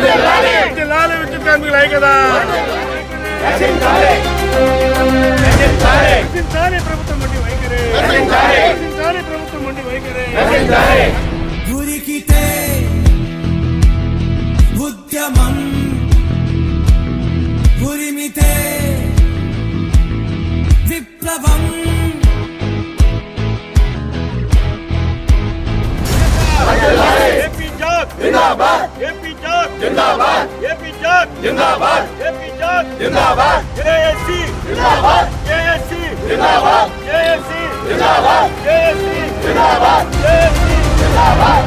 జిల్లాల విద్యుత్ కార్మికుల ఐక్యత రక్షించాలి రక్షించాలి రక్షించాలి ప్రభుత్వం వంటి వైఖరి రక్షించాలి. రక్షించాలి ప్రభుత్వం వంటి వైఖరి రక్షించాలి ఉరికితే ఉద్యమం ఉరిమితే విప్లవం ఏపీ జాబ్ జిందాబాద్ ఏపీ జాబ్ జిందాబాద్ ఏపీ జాబ్ జిందాబాద్ ఏపీ జాబ్ జిందాబాద్ జేఏసీ జిందాబాద్ జేఏసీ జిందాబాద్ జేఏసీ జిందాబాద్ జేఏసీ జిందాబాద్ జేఏసీ జిందాబాద్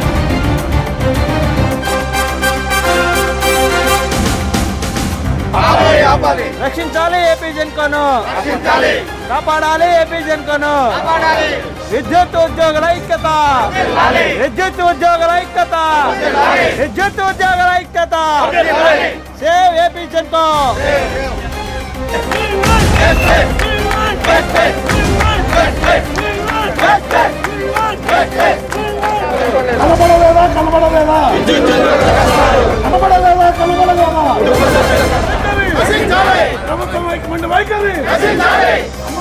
ఆపాలి ఆపాలి రక్షించాలి ఏపీ జెన్కోను రక్షించాలి కాపాడాలి ఏపీ జెన్కోను కాపాడాలి విద్యుత్ ఉద్యోగుల ఐక్యత వర్ధిల్లాలి. విద్యుత్ ఉద్యోగుల ఐక్యత వర్ధిల్లాలి. విద్యుత్ ఉద్యోగుల ఐక్యత వర్ధిల్లాలి. సేవ్ ఏపీ జెన్కో కనబడలేదా కనబడలేదా కనబడలేదా కనబడలేదా రక్షించాలి ప్రభుత్వం వైఖరి వైఖరి రక్షించాలి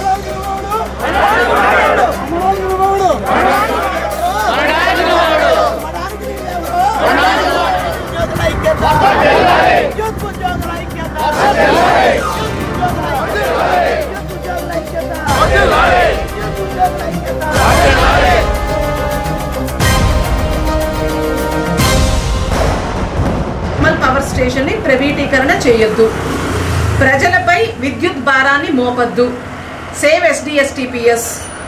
థర్మల్ పవర్ స్టేషన్ ని ప్రైవేటీకరణ చేయొద్దు ప్రజలపై విద్యుత్ భారాన్ని మోపద్దు సేవ్ ఎస్డిఎస్టిపిఎస్